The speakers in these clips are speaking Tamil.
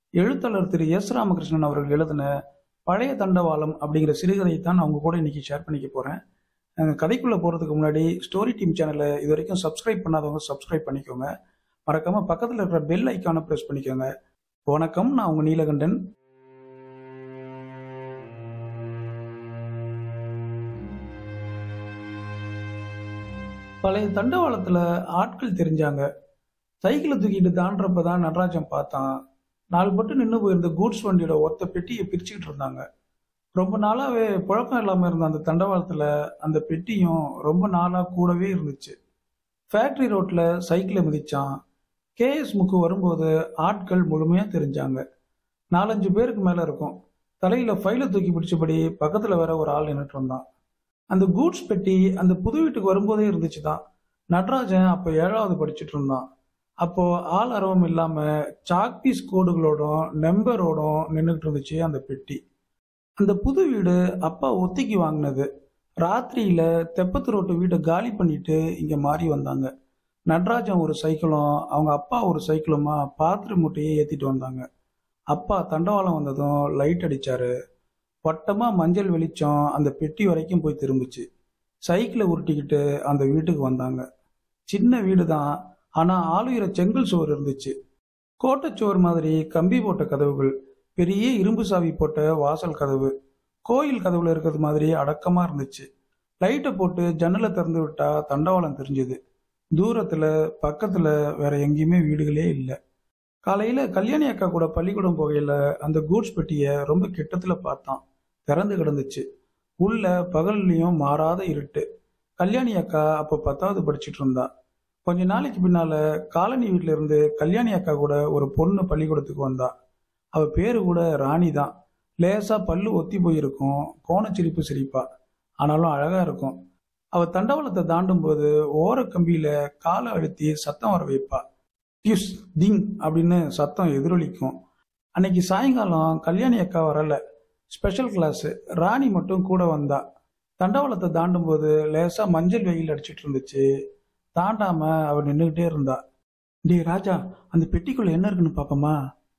எழுத்தாளர் திரு எஸ் ராமகிருஷ்ணன் அவர்கள் எழுதின பழைய தண்டவாளம் அப்படிங்கிற சிறுகதையை தான் நான் உங்க கூட இன்னைக்கு ஷேர் பண்ணிக்க போறேன் அஹ் கதைக்குள்ள போறதுக்கு முன்னாடி ஸ்டோரி டீம் சேனலை இது வரைக்கும் சப்ஸ்கிரைப் பண்ணாதவங்க சப்ஸ்கிரைப் பண்ணிக்கோங்க மறக்காம பக்கத்தில் இருக்கிற பெல் ஐக்கானை ப்ரெஸ் பண்ணிக்கோங்க வணக்கம் நான் உங்க நீலகண்டன் பழைய தண்டவாளத்துல ஆட்கள் தெரிஞ்சாங்க சைக்கிளை தூக்கிட்டு தாண்டறப்ப தான் நடராஜன் பார்த்தான் நாலு பட்டு நின்று போயிருந்த கூட்ஸ் வண்டியோட ஒத்த பெட்டியை பிரிச்சுக்கிட்டு இருந்தாங்க ரொம்ப நாளாவே புழக்கம் இல்லாம இருந்த அந்த தண்டவாளத்துல அந்த பெட்டியும் ரொம்ப நாளா கூடவே இருந்துச்சு ஃபேக்டரி ரோட்ல சைக்கிளை மிதிச்சான் கேஎஸ் முக்கு வரும்போது ஆட்கள் முழுமையா தெரிஞ்சாங்க நாலஞ்சு பேருக்கு மேல இருக்கும் தலையில ஃபைலை தூக்கி பிடிச்சபடி பக்கத்துல வேற ஒரு ஆள் நின்றுட்டு இருந்தான் அந்த கூட்ஸ் பெட்டி அந்த புது வீட்டுக்கு வரும்போதே இருந்துச்சு தான் நடராஜன் அப்போ ஏழாவது படிச்சுட்டு இருந்தான் அப்போ ஆள் அரவம் இல்லாம சாக்பீஸ் கோடுகளோடும் நம்பரோடும் நின்றுட்டு இருந்துச்சு அந்த பெட்டி அந்த புது வீடு அப்பா ஒத்திக்கு வாங்கினது ராத்திரியில தெப்பத்து ரோட்டு வீட்டை காலி பண்ணிட்டு இங்க மாறி வந்தாங்க நடராஜன் ஒரு சைக்கிளும் அவங்க அப்பா ஒரு சைக்கிளுமா பாத்திர மூட்டையை ஏத்திட்டு வந்தாங்க அப்பா தண்டவாளம் வந்ததும் லைட் அடிச்சாரு வட்டமா மஞ்சள் வெளிச்சம் அந்த பெட்டி வரைக்கும் போய் திரும்பிச்சு சைக்கிளை உருட்டிக்கிட்டு அந்த வீட்டுக்கு வந்தாங்க சின்ன வீடு தான் ஆனா ஆளுகிற செங்கல் சுவர் இருந்துச்சு கோட்டைச்சுவர் மாதிரி கம்பி போட்ட கதவுகள் பெரிய இரும்பு சாவி போட்ட வாசல் கதவு கோயில் கதவுல இருக்கிறது மாதிரி அடக்கமா இருந்துச்சு லைட்டை போட்டு ஜன்னலை திறந்து விட்டா தண்டவாளம் தெரிஞ்சது தூரத்துல பக்கத்துல வேற எங்கேயுமே வீடுகளே இல்லை காலையில கல்யாணி அக்கா கூட பள்ளிக்கூடம் போகையில அந்த கூட்ஸ் பெட்டியை ரொம்ப கிட்டத்துல பார்த்தான் திறந்து கிடந்துச்சு உள்ள பகல்லையும் மாறாத இருட்டு கல்யாணி அக்கா அப்ப பத்தாவது படிச்சிட்டு இருந்தா கொஞ்ச நாளைக்கு பின்னால காலனி வீட்ல இருந்து கல்யாணி அக்கா கூட ஒரு பொண்ணு பள்ளிக்கூடத்துக்கு வந்தா அவ பேரு கூட ராணி தான் லேசா பல்லு ஒத்தி போயிருக்கும் கோணச்சிரிப்பு சிரிப்பா ஆனாலும் அழகா இருக்கும் அவ தண்டவாளத்தை தாண்டும் போது ஓர கம்பியில காலை அழுத்தி சத்தம் வர வைப்பா டியூஸ் திங் அப்படின்னு சத்தம் எதிரொலிக்கும் அன்னைக்கு சாயங்காலம் கல்யாணி அக்கா வரல ஸ்பெஷல் கிளாஸ் ராணி மட்டும் கூட வந்தா தண்டவாளத்தை தாண்டும் போது லேசா மஞ்சள் வெயில் அடிச்சிட்டு இருந்துச்சு தாண்டாம அவ நின்றுகிட்டே இருந்தா டே ராஜா அந்த பெட்டிக்குள்ள என்ன இருக்குன்னு பாப்போமா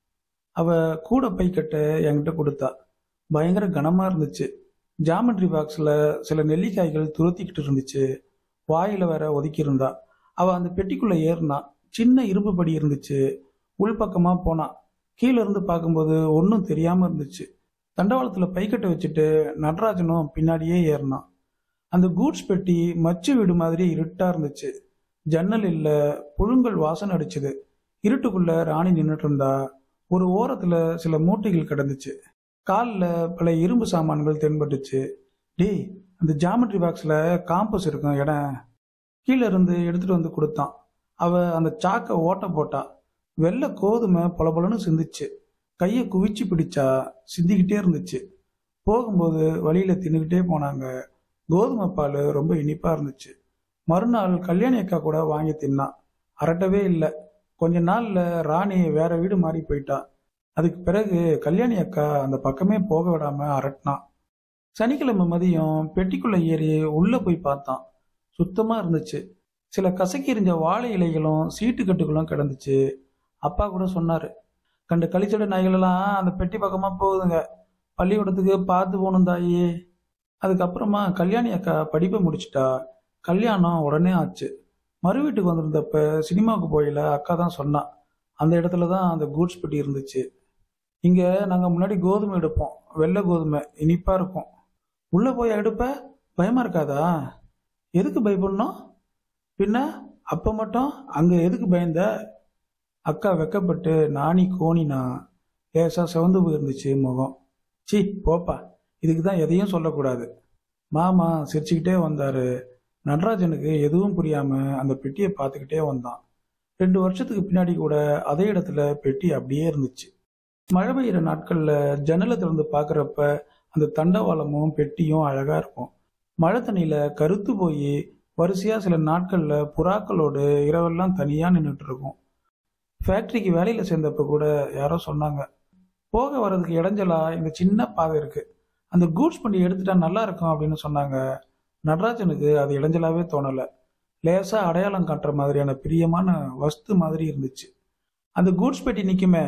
அவ கூட பை கட்ட என்கிட்ட கொடுத்தா பயங்கர கனமா இருந்துச்சு ஜாமெட்ரி பாக்ஸ்ல சில நெல்லிக்காய்கள் துரத்திக்கிட்டு இருந்துச்சு வாயில வேற ஒதுக்கி இருந்தா அவ அந்த பெட்டிக்குள்ள ஏறினா சின்ன இரும்பு படி இருந்துச்சு உள்பக்கமா போனா கீழே இருந்து பார்க்கும்போது ஒன்றும் தெரியாம இருந்துச்சு தண்டவாளத்துல பைக்கட்டை வச்சுட்டு நடராஜனும் பின்னாடியே ஏறினான் அந்த கூட்ஸ் பெட்டி மச்சு வீடு மாதிரி இருட்டா இருந்துச்சு ஜன்னல் இல்ல புழுங்கல் வாசனை அடிச்சுது இருட்டுக்குள்ள ராணி நின்றுட்டு இருந்தா ஒரு ஓரத்துல சில மூட்டைகள் கிடந்துச்சு காலில் பல இரும்பு சாமான்கள் தென்பட்டுச்சு டேய் அந்த ஜாமெட்ரி பாக்ஸ்ல காம்பஸ் இருக்கும் இடம் கீழே இருந்து எடுத்துட்டு வந்து கொடுத்தான் அவ அந்த சாக்கை ஓட்ட போட்டா வெள்ளை கோதுமை பொலபொலன்னு சிந்துச்சு கையை குவிச்சு பிடிச்சா சிந்திக்கிட்டே இருந்துச்சு போகும்போது வழியில தின்னுக்கிட்டே போனாங்க கோதுமை பால் ரொம்ப இனிப்பா இருந்துச்சு மறுநாள் கல்யாணி அக்கா கூட வாங்கி தின்னான் அரட்டவே இல்லை கொஞ்ச நாள்ல ராணி வேற வீடு மாறி போயிட்டா அதுக்கு பிறகு கல்யாணி அக்கா அந்த பக்கமே போக விடாம அரட்டினான் சனிக்கிழமை மதியம் பெட்டிக்குள்ள ஏறி உள்ள போய் பார்த்தான் சுத்தமா இருந்துச்சு சில கசக்கி எறிஞ்ச வாழை இலைகளும் சீட்டு கட்டுகளும் கிடந்துச்சு அப்பா கூட சொன்னாரு கண்டு கழிச்சட நாய்கள் எல்லாம் அந்த பெட்டி பக்கமா போகுதுங்க பள்ளிக்கூடத்துக்கு பார்த்து போகணும் தாயி அதுக்கப்புறமா கல்யாணி அக்கா படிப்பை முடிச்சிட்டா கல்யாணம் உடனே ஆச்சு மறு வீட்டுக்கு வந்திருந்தப்ப சினிமாவுக்கு போயில அக்கா தான் சொன்னா அந்த இடத்துல தான் அந்த கூட்ஸ் பெட்டி இருந்துச்சு இங்க நாங்க முன்னாடி கோதுமை எடுப்போம் வெள்ளை கோதுமை இனிப்பா இருக்கும் உள்ள போய் எடுப்ப பயமா இருக்காதா எதுக்கு பயப்படணும் பின்ன அப்ப மட்டும் அங்க எதுக்கு பயந்த அக்கா வெக்கப்பட்டு நாணி கோணினா லேசா சிவந்து போயிருந்துச்சு முகம் சி போப்பா இதுக்கு தான் எதையும் சொல்லக்கூடாது மாமா சிரிச்சுக்கிட்டே வந்தாரு நடராஜனுக்கு எதுவும் புரியாம அந்த பெட்டியை பார்த்துக்கிட்டே வந்தான் ரெண்டு வருஷத்துக்கு பின்னாடி கூட அதே இடத்துல பெட்டி அப்படியே இருந்துச்சு மழை பெய்யுற நாட்கள்ல ஜன்னலை திறந்து பார்க்கறப்ப அந்த தண்டவாளமும் பெட்டியும் அழகா இருக்கும் மழை தண்ணியில கருத்து போய் வரிசையா சில நாட்கள்ல புறாக்களோடு இரவெல்லாம் தனியா நின்றுட்டு இருக்கும் ஃபேக்டரிக்கு வேலையில சேர்ந்தப்ப கூட யாரோ சொன்னாங்க போக வர்றதுக்கு இடைஞ்சலா இந்த சின்ன பாதை இருக்கு அந்த கூட்ஸ் பண்ணி எடுத்துட்டா நல்லா இருக்கும் அப்படின்னு சொன்னாங்க நடராஜனுக்கு அது இடைஞ்சலாவே தோணல லேசா அடையாளம் காட்டுற மாதிரியான பிரியமான வஸ்து மாதிரி இருந்துச்சு அந்த கூட்ஸ் பெட்டி நிக்குமே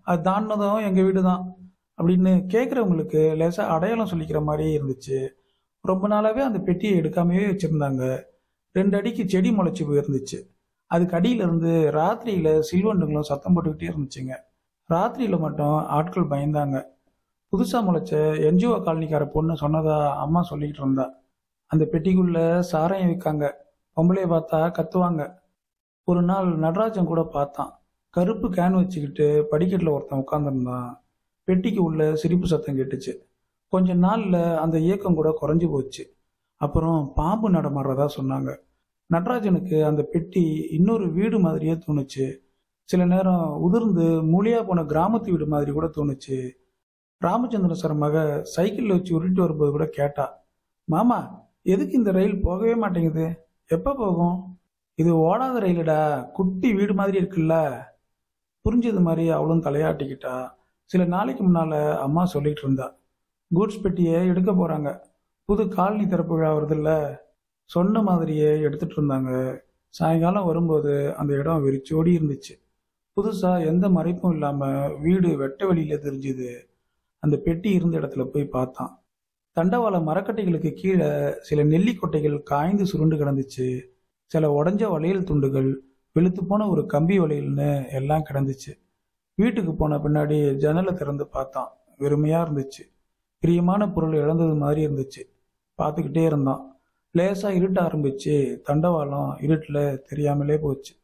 அது தாண்டினதும் எங்கள் வீடு தான் அப்படின்னு கேட்குறவங்களுக்கு லேசாக அடையாளம் சொல்லிக்கிற மாதிரியே இருந்துச்சு ரொம்ப நாளாகவே அந்த பெட்டியை எடுக்காமையே வச்சுருந்தாங்க ரெண்டு அடிக்கு செடி முளைச்சி போயிருந்துச்சு அதுக்கு அடியில இருந்து ராத்திரியில் சில்வண்டுங்களும் சத்தம் போட்டுக்கிட்டே இருந்துச்சுங்க ராத்திரியில் மட்டும் ஆட்கள் பயந்தாங்க புதுசாக முளைச்ச என்ஜிஓ காலனிக்கார பொண்ணு சொன்னதா அம்மா சொல்லிக்கிட்டு இருந்தா அந்த பெட்டிக்குள்ள சாராயம் விற்காங்க பொம்பளைய பார்த்தா கத்துவாங்க ஒரு நாள் நடராஜன் கூட பார்த்தான் கருப்பு கேன் வச்சுக்கிட்டு படிக்கட்டில் ஒருத்தன் உட்காந்துருந்தான் பெட்டிக்கு உள்ள சிரிப்பு சத்தம் கேட்டுச்சு கொஞ்ச நாள்ல அந்த இயக்கம் கூட குறைஞ்சு போச்சு அப்புறம் பாம்பு நடமாடுறதா சொன்னாங்க நடராஜனுக்கு அந்த பெட்டி இன்னொரு வீடு மாதிரியே தோணுச்சு சில நேரம் உதிர்ந்து மூலியா போன கிராமத்து வீடு மாதிரி கூட தோணுச்சு ராமச்சந்திரன் சார் மக சைக்கிளில் வச்சு உருட்டி வரும்போது கூட கேட்டா மாமா எதுக்கு இந்த ரயில் போகவே மாட்டேங்குது எப்போ போகும் இது ஓடாத ரயிலுடா குட்டி வீடு மாதிரி இருக்குல்ல புரிஞ்சது மாதிரி அவளும் தலையாட்டிக்கிட்டா சில நாளைக்கு முன்னால அம்மா சொல்லிட்டு இருந்தா கூட்ஸ் பெட்டியை எடுக்க போறாங்க புது காலனி திறப்பு விழா வருதுல்ல சொன்ன மாதிரியே எடுத்துட்டு இருந்தாங்க சாயங்காலம் வரும்போது அந்த இடம் வெறிச்சோடி இருந்துச்சு புதுசா எந்த மறைப்பும் இல்லாம வீடு வெட்ட வெளியில தெரிஞ்சுது அந்த பெட்டி இருந்த இடத்துல போய் பார்த்தான் தண்டவாள மரக்கட்டைகளுக்கு கீழே சில நெல்லிக்கொட்டைகள் காய்ந்து சுருண்டு கிடந்துச்சு சில உடஞ்ச வளையல் துண்டுகள் வெளுத்து போன ஒரு கம்பி வளையல்னு எல்லாம் கிடந்துச்சு வீட்டுக்கு போன பின்னாடி ஜன்னலை திறந்து பார்த்தான் வெறுமையா இருந்துச்சு பிரியமான பொருள் இழந்தது மாதிரி இருந்துச்சு பார்த்துக்கிட்டே இருந்தான் லேசா இருட்ட ஆரம்பிச்சு தண்டவாளம் இருட்டில் தெரியாமலே போச்சு